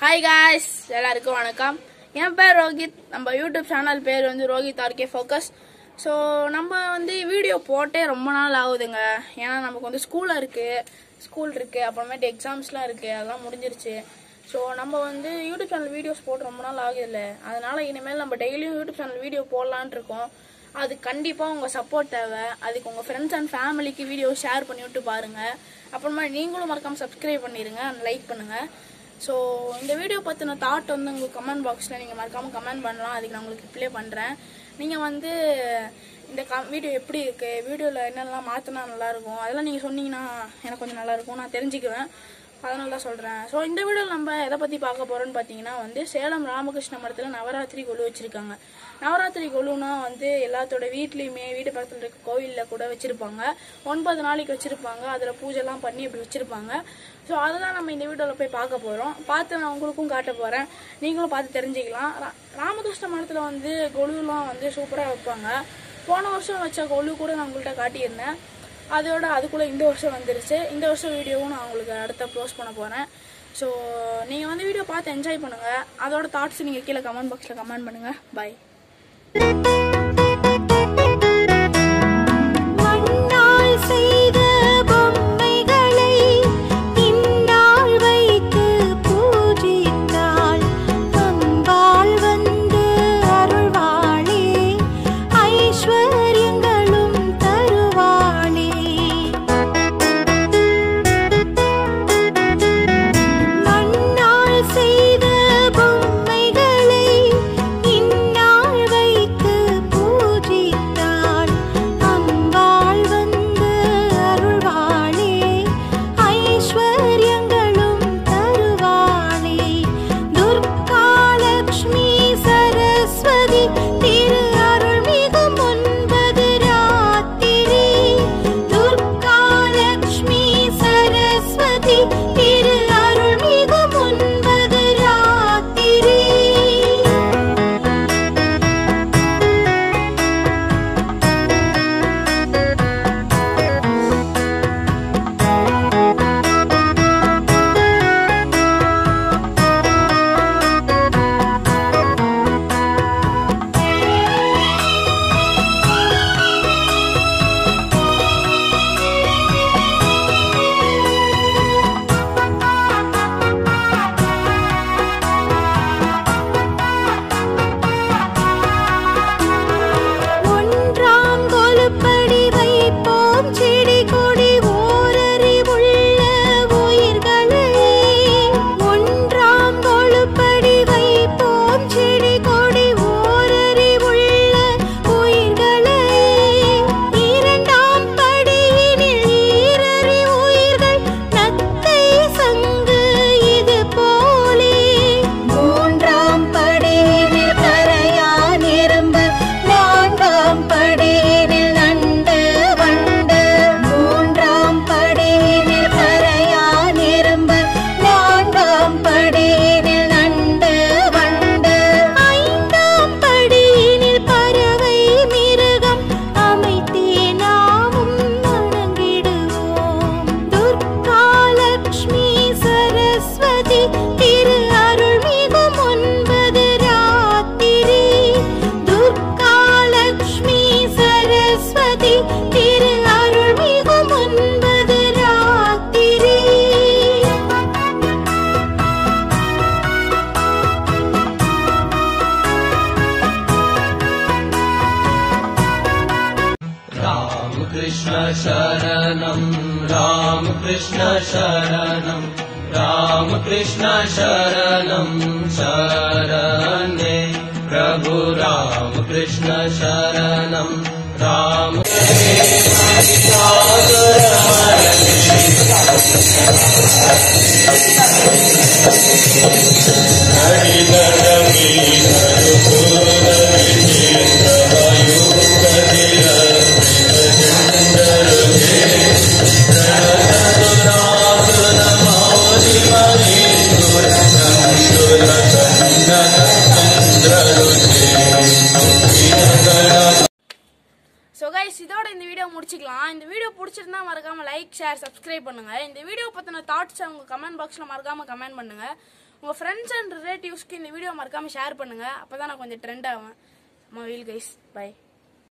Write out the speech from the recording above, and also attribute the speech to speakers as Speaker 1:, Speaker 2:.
Speaker 1: hi guys எல்லாருக்கும் வணக்கம் என் பேர் ரோஹித் நம்ம யூடியூப் சேனல் பேர் வந்து ரோஹித் ஆர்கே ஃபோக்கஸ் ஸோ நம்ம வந்து வீடியோ போட்டே ரொம்ப நாள் ஆகுதுங்க ஏன்னா நமக்கு வந்து ஸ்கூலில் இருக்குது ஸ்கூல் இருக்குது அப்புறமேட்டு எக்ஸாம்ஸ்லாம் இருக்குது அதெல்லாம் முடிஞ்சிருச்சு ஸோ நம்ம வந்து யூடியூப் சேனல் வீடியோஸ் போட்டு ரொம்ப நாள் ஆகுதுல்ல அதனால இனிமேல் நம்ம டெய்லியும் யூடியூப் சேனல் வீடியோ போடலான்னு இருக்கோம் அது கண்டிப்பாக உங்கள் சப்போர்ட் தேவை அதுக்கு உங்கள் ஃப்ரெண்ட்ஸ் அண்ட் ஃபேமிலிக்கு வீடியோ ஷேர் பண்ணி விட்டு பாருங்கள் அப்புறமா நீங்களும் மறக்காமல் சப்ஸ்கிரைப் பண்ணிடுங்க அண்ட் லைக் பண்ணுங்கள் ஸோ இந்த வீடியோ பற்றின தாட் வந்து உங்கள் கமெண்ட் பாக்ஸில் நீங்கள் மறக்காமல் கமெண்ட் பண்ணலாம் அதுக்கு நான் உங்களுக்கு ரிப்ளை பண்ணுறேன் நீங்கள் வந்து இந்த கம் வீடியோ எப்படி இருக்குது வீடியோவில் என்னென்னலாம் மாற்றினா நல்லாயிருக்கும் அதெல்லாம் நீங்கள் சொன்னீங்கன்னா எனக்கு கொஞ்சம் நல்லாயிருக்கும் நான் தெரிஞ்சுக்குவேன் அதனால தான் சொல்கிறேன் ஸோ இந்த வீடியோவில் நம்ம எதை பற்றி பார்க்க போகிறோம்னு பார்த்தீங்கன்னா வந்து சேலம் ராமகிருஷ்ண மடத்தில் நவராத்திரி கொலு வச்சுருக்காங்க நவராத்திரி கொலுனா வந்து எல்லாத்தோட வீட்லேயுமே வீட்டு பக்கத்தில் இருக்க கோவிலில் கூட வச்சுருப்பாங்க ஒன்பது நாளைக்கு வச்சுருப்பாங்க அதில் பூஜைலாம் பண்ணி இப்படி வச்சுருப்பாங்க ஸோ அதெல்லாம் நம்ம இந்த வீடியோவில் போய் பார்க்க போகிறோம் பார்த்து நான் உங்களுக்கும் காட்ட போகிறேன் நீங்களும் பார்த்து தெரிஞ்சுக்கலாம் ரா- ராமகிருஷ்ண மடத்தில் வந்து கொலுலாம் வந்து சூப்பராக வைப்பாங்க போன வருஷம் வச்ச கொலு கூட நான் உங்கள்கிட்ட காட்டியிருந்தேன் அதோட அதுக்குள்ளே இந்த வருஷம் வந்துருச்சு இந்த வருஷம் வீடியோவும் நான் உங்களுக்கு அடுத்த க்ளோஸ் பண்ண போகிறேன் ஸோ நீங்கள் வந்து வீடியோ பார்த்து என்ஜாய் பண்ணுங்கள் அதோட தாட்ஸ் நீங்கள் கீழே கமெண்ட் பாக்ஸில் கமெண்ட் பண்ணுங்கள் பை
Speaker 2: மண்ணால் செய்த பொம்மைகளை இந்நாள் வைத்து பூஜித்தாள் அம்பாள் வந்து அருள்வாளே ஐஸ்வர்யங்களும் தருவாளே மண்ணால் செய்த பொம்மைகளை இந்நாள் வைத்து பூஜித்தாள் அம்பாள் வந்து அருள்வாளே ஐஸ்வர்யங்களும் தருவாளே துர்காலக்ஷ்மி சரஸ்வதி திரு அருள்மிகும் ஒன்பது ராத்திரி துர்காலக்ஷ்மி சரஸ்வதி திரு அருள்மிகும் ஒன்பது ராத்திரி ஒன்றாம் கொலுப்படி வைப்போம் செடி கொடி ஓரறிவுள்ள உயிர்களே ஒன்றாம் கொலுப்படி வைப்போம் செடி கொடி ஓரறிவுள்ள உயிர்களே இரண்டாம் படியினில் ஈரறி உயிர்கள் நத்தை சங்கு இது போலே மூன்றாம் படியினில் கரையான் எறும்பு நான்காம் படியினில் நண்டு வண்டு மூன்றாம் படியினில் கரையான் எறும்பு நான்காம் படியினில் நண்டு வண்டு ஐந்தாம் படியினில் பறவை மிருகம் அமைத்தே நாமும் வணங்கிடுவோம் துர்காலக்ஷ்மி சரஸ்வதி திரு அருள்மிகும் ஒன்பது ராத்திரி துர்காலக்ஷ்மி சரஸ்வதி திரு அருள்மிகும் ஒன்பது ராத்திரி
Speaker 3: रामकृष्ण शरणं रामकृष्ण शरणं रामकृष्ण शरणं शरणे प्रभु रामकृष्ण शरणं राम
Speaker 1: ஸோ கைஸ் இதோட இந்த வீடியோ முடிச்சுக்கலாம் இந்த வீடியோ பிடிச்சிருந்தா மறக்காம லைக் ஷேர் சப்ஸ்கிரைப் பண்ணுங்க இந்த வீடியோ பத்தின தாட்ஸ் உங்க கமெண்ட் பாக்ஸ்ல மறக்காம கமெண்ட் பண்ணுங்க உங்கள் ஃப்ரெண்ட்ஸ் அண்ட் ரிலேட்டிவ்ஸ்க்கு இந்த வீடியோ மறக்காமல் ஷேர் பண்ணுங்கள் அப்போ தான் நான் கொஞ்சம் ட்ரெண்ட் ஆவேன் அம்மா வீல் கைஸ் பை